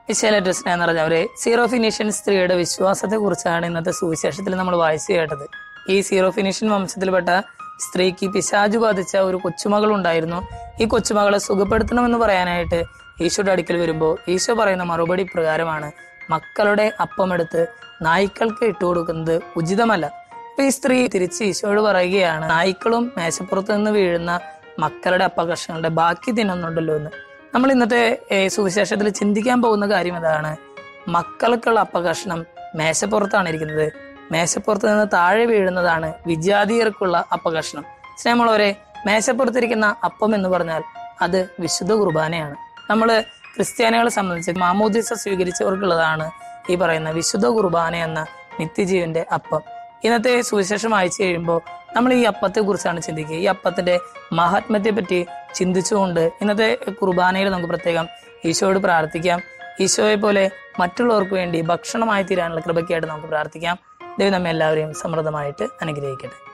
വിശാലേറ്റ സ്നേഹം നിറഞ്ഞവരെ zero Phoenician സ്ത്രീയുടെ വിശ്വാസത്തെ കുറിച്ചാണ് ഇന്നത്തെ സുവിശേഷത്തിൽ നമ്മൾ വായിച്ചു കേട്ടത് ഈ സീറോ ഫിനീഷ്യൻ വംശത്തിൽപ്പെട്ട സ്ത്രീക്ക് പിശാജു ബാധിച്ച ഒരു കൊച്ചുമകൾ ഉണ്ടായിരുന്നു ഈ കൊച്ചുമകളെ സുഖപ്പെടുത്തണമെന്ന് പറയാനായിട്ട് ഈശോയുടെ അടുക്കൽ വരുമ്പോൾ ഈശോ പറയുന്ന മറുപടി പ്രകാരമാണ് മക്കളുടെ അപ്പമെടുത്ത് നായ്ക്കൾക്ക് ഇട്ടുകൊടുക്കുന്നത് ഉചിതമല്ല അപ്പൊ ഈ സ്ത്രീ തിരിച്ച് ഈശോയോട് പറയുകയാണ് നായ്ക്കളും മേശപ്പുറത്ത് നിന്ന് വീഴുന്ന മക്കളുടെ അപ്പകഷ്ണങ്ങളുടെ ബാക്കി തിന്നുന്നുണ്ടല്ലോ എന്ന് നമ്മൾ ഇന്നത്തെ ഏഹ്, സുവിശേഷത്തിൽ ചിന്തിക്കാൻ പോകുന്ന കാര്യം ഇതാണ് മക്കൾക്കുള്ള അപ്പകഷ്ണം മേശപ്പുറത്താണ് ഇരിക്കുന്നത് മേശപ്പുറത്ത് നിന്ന് താഴെ വീഴുന്നതാണ് വിജാതീയർക്കുള്ള അപ്പകഷ്ണം സ്നേഹമുള്ളവരെ മേശപ്പുറത്തിരിക്കുന്ന അപ്പം എന്ന് പറഞ്ഞാൽ അത് വിശുദ്ധ കുർബാനയാണ് നമ്മൾ ക്രിസ്ത്യാനികളെ സംബന്ധിച്ച് മാമോദിസ സ്വീകരിച്ചവർക്കുള്ളതാണ് ഈ പറയുന്ന വിശുദ്ധ കുർബാന എന്ന നിത്യജീവന്റെ അപ്പം ഇന്നത്തെ സുവിശേഷം വായിച്ചു കഴിയുമ്പോൾ നമ്മൾ ഈ അപ്പത്തെ കുറിച്ചാണ് ചിന്തിക്കുക ഈ അപ്പത്തിന്റെ മഹാത്മ്യത്തെ പറ്റി ചിന്തിച്ചുകൊണ്ട് ഇന്നത്തെ കുർബാനയിൽ നമുക്ക് പ്രത്യേകം ഈശോയോട് പ്രാർത്ഥിക്കാം ഈശോയെ പോലെ മറ്റുള്ളവർക്ക് വേണ്ടി ഭക്ഷണമായി തീരാനുള്ള കൃപയ്ക്കായിട്ട് നമുക്ക് പ്രാർത്ഥിക്കാം ദൈവം നമ്മെ എല്ലാവരെയും സമൃദ്ധമായിട്ട് അനുഗ്രഹിക്കട്ടെ